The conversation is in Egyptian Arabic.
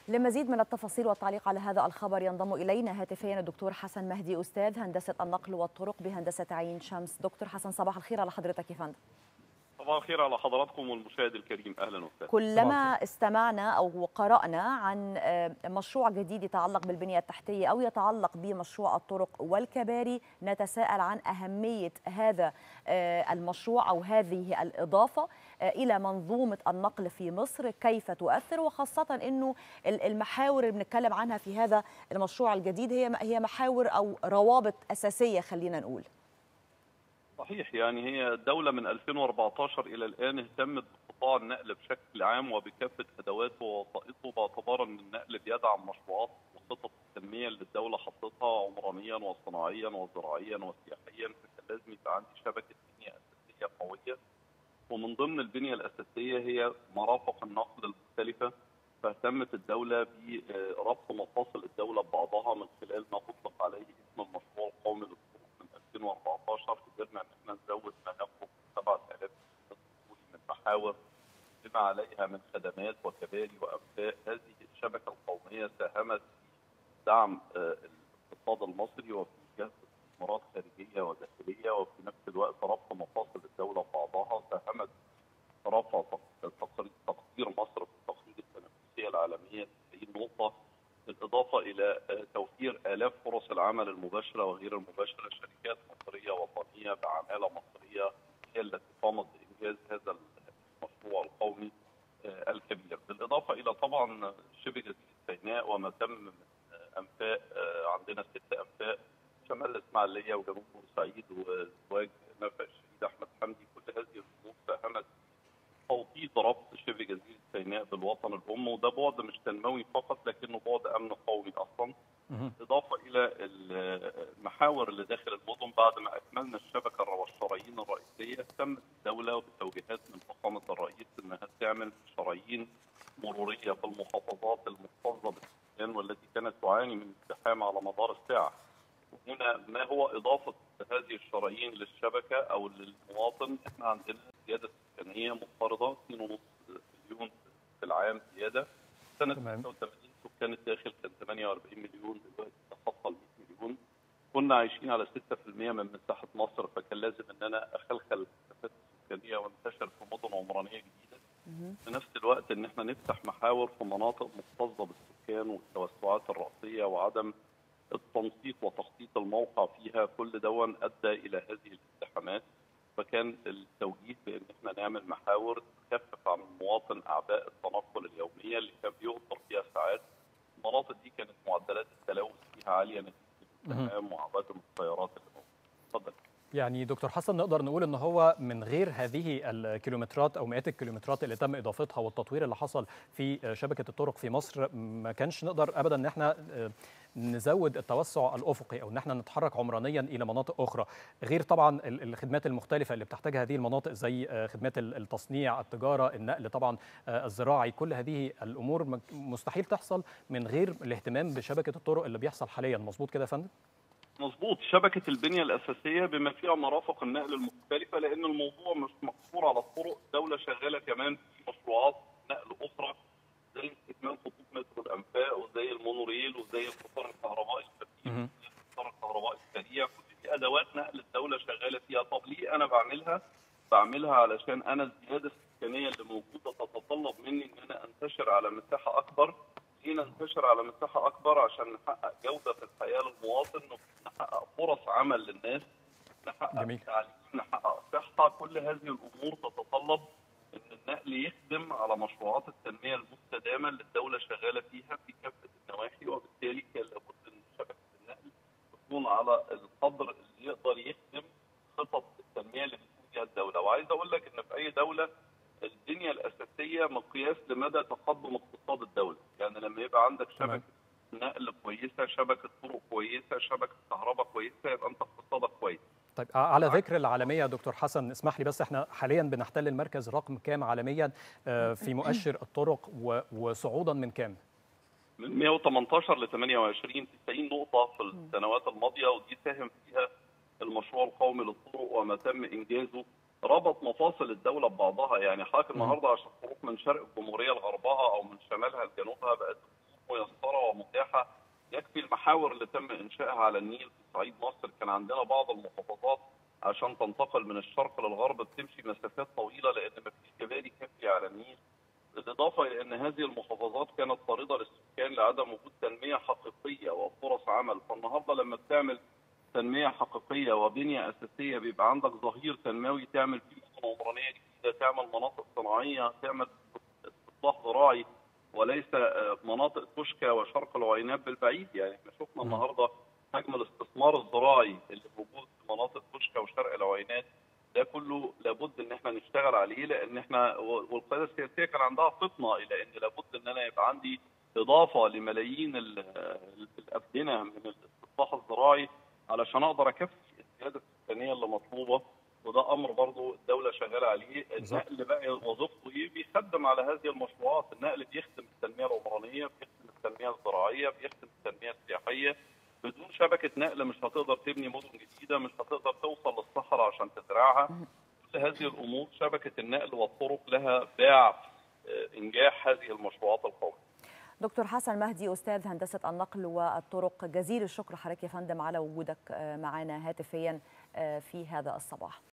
لمزيد من التفاصيل والتعليق على هذا الخبر ينضم إلينا هاتفيا الدكتور حسن مهدي أستاذ هندسة النقل والطرق بهندسة عين شمس دكتور حسن صباح الخير على حضرتك يا فندم صباح الخير على حضراتكم والمشاهد الكريم اهلا وسهلا كلما استمعنا او قرانا عن مشروع جديد يتعلق بالبنيه التحتيه او يتعلق بمشروع الطرق والكباري نتساءل عن اهميه هذا المشروع او هذه الاضافه الى منظومه النقل في مصر كيف تؤثر وخاصه انه المحاور اللي بنتكلم عنها في هذا المشروع الجديد هي هي محاور او روابط اساسيه خلينا نقول صحيح يعني هي الدولة من 2014 إلى الآن اهتمت بقطاع النقل بشكل عام وبكافة أدواته ووسائطه باعتبار أن النقل بيدعم مشروعات وخطط التنمية اللي الدولة حطتها عمرانيا وصناعيا وزراعيا وسياحيا فكان لازم يبقى عندي شبكة بنية أساسية قوية ومن ضمن البنية الأساسية هي مرافق النقل المختلفة فاهتمت الدولة بربط مفاصل الدولة ببعضها من خلال ما أطلق عليه اسم المشروع القومي للطرق من 2014 قدرنا ان احنا نزود ما يقرب 7000 من محاور بما عليها من خدمات وكباري وانفاق هذه الشبكه القوميه ساهمت في دعم الاقتصاد المصري وفي جذب استثمارات خارجيه وداخليه وفي نفس الوقت ربط مفاصل الدوله ببعضها ساهمت في رفع تقدير مصر في التقرير التنافسيه العالميه 90 نقطه بالاضافه الى توفير الاف فرص العمل المباشره وغير المباشره شركات مصريه وطنيه بعماله مصريه هي التي قامت بانجاز هذا المشروع القومي الكبير، بالاضافه الى طبعا شبه جزيره سيناء وما تم من انفاق عندنا ست انفاق شمال الاسماعيليه وجنوب بورسعيد وزواج نفع الشهيد احمد حمدي كل هذه الامور ساهمت توطيد ربط شبه جزيره سيناء بالوطن الام وده بعد مش تنموي فقط لكنه بعد امن قومي اصلا اضافه الى المحاور اللي داخل المدن بعد ما اكملنا الشبكه والشرايين الرئيسيه تمت الدوله بتوجيهات من فخامه الرئيس انها تعمل شرايين مروريه في المحافظات المكتظه بالسكان والتي كانت تعاني من ازدحام على مدار الساعه. هنا ما هو اضافه هذه الشرايين للشبكه او للمواطن احنا عندنا زياده سكانيه مفترضه 2.5 مليون في العام زياده سنه 86 سكان الداخل كان 48 مليون دلوقتي تخطى ال 100 مليون كنا عايشين على 6% من مساحه مصر فكان لازم ان انا اخلخل الكثافات السكانيه وانتشر في مدن عمرانيه جديده في نفس الوقت ان احنا نفتح محاور في مناطق مكتظه بالسكان والتوسعات الراسيه وعدم التنسيق وتخطيط الموقع فيها كل دون ادى الى هذه الازدحامات فكان التوجيه بان احنا نعمل محاور تخفف عن المواطن اعباء التنقل اليوميه اللي كان بيوفر فيها ساعات المناطق دي كانت معدلات التلوث فيها عاليه نتيجه الازدحام وعدم السيارات اللي موجوده. اتفضل. يعني دكتور حسن نقدر نقول ان هو من غير هذه الكيلومترات او مئات الكيلومترات اللي تم اضافتها والتطوير اللي حصل في شبكه الطرق في مصر ما كانش نقدر ابدا ان احنا نزود التوسع الافقي او ان احنا نتحرك عمرانيا الى مناطق اخرى غير طبعا الخدمات المختلفه اللي بتحتاجها هذه المناطق زي خدمات التصنيع التجاره النقل طبعا الزراعي كل هذه الامور مستحيل تحصل من غير الاهتمام بشبكه الطرق اللي بيحصل حاليا مظبوط كده يا فندم مظبوط شبكه البنيه الاساسيه بما فيها مرافق النقل المختلفه لان الموضوع مش مقصور على الطرق الدوله شغاله كمان في مشروعات نقل اخرى زي استكمال خطوط مترو الانفاق وزي المونوريل وزي القطار الكهربائي الخفيف القطار الكهربائي السريع كل دي ادوات نقل الدوله شغاله فيها طب ليه انا بعملها؟ بعملها علشان انا الزياده السكانيه اللي موجوده تتطلب مني ان انا انتشر على مساحه اكبر ليه ننتشر على مساحه اكبر عشان نحقق جوده في الحياه للمواطن نحقق فرص عمل للناس نحقق جميل. تعليم نحقق صحه كل هذه الامور تتطلب ان النقل يخدم على مشروعات التنميه المستدامه اللي الدوله شغاله فيها في كافه النواحي وبالتالي كان لابد ان شبكه النقل تكون على القدر اللي يقدر يخدم خطط التنميه اللي بتكون فيها الدوله وعايز اقول لك ان في اي دوله البنيه الاساسيه مقياس لمدى تقدم اقتصاد الدوله يعني لما يبقى عندك شبكه نقل كويسه شبكه طرق كويسه شبكه كهرباء كويسه يبقى انت اقتصادك كويس طيب على ذكر العالمية يا دكتور حسن اسمح لي بس احنا حاليا بنحتل المركز رقم كام عالميا في مؤشر الطرق وصعودا من كام؟ من 118 ل 28 90 نقطة في السنوات الماضية ودي ساهم فيها المشروع القومي للطرق وما تم إنجازه ربط مفاصل الدولة ببعضها يعني حضرتك النهارده عشان تروح من شرق الجمهورية لغربها أو من شمالها لجنوبها بقت متاحه يكفي المحاور اللي تم انشائها على النيل في صعيد مصر كان عندنا بعض المحافظات عشان تنتقل من الشرق للغرب بتمشي مسافات طويله لان مفيش كباري كافيه على النيل بالاضافه الى ان هذه المحافظات كانت طارده للسكان لعدم وجود تنميه حقيقيه وفرص عمل فالنهارده لما بتعمل تنميه حقيقيه وبنيه اساسيه بيبقى عندك ظهير تنموي تعمل فيه مدن عمرانيه جديده تعمل مناطق صناعيه تعمل استصلاح زراعي وليس مناطق تشكى وشرق العينات بالبعيد يعني احنا شفنا النهارده حجم الاستثمار الزراعي اللي موجود في مناطق تشكى وشرق العينات ده كله لابد ان احنا نشتغل عليه لان احنا والقياده السياسيه كان عندها فطنه الى ان لابد ان انا يبقى عندي اضافه لملايين الابدنه من الاستصلاح الزراعي علشان اقدر اكفي الزياده السكانيه اللي مطلوبه وده امر برضه الدوله شغاله عليه النقل بقى وظيفته ايه بيخدم على هذه المشروعات النقل بيخدم التنميه العمرانيه بيخدم التنميه الزراعيه بيخدم التنميه السياحيه بدون شبكه نقل مش هتقدر تبني مدن جديده مش هتقدر توصل للصحراء عشان تزرعها كل هذه الامور شبكه النقل والطرق لها باع انجاح هذه المشروعات القوميه دكتور حسن مهدي استاذ هندسه النقل والطرق جزيل الشكر حضرتك يا فندم على وجودك معنا هاتفيا في هذا الصباح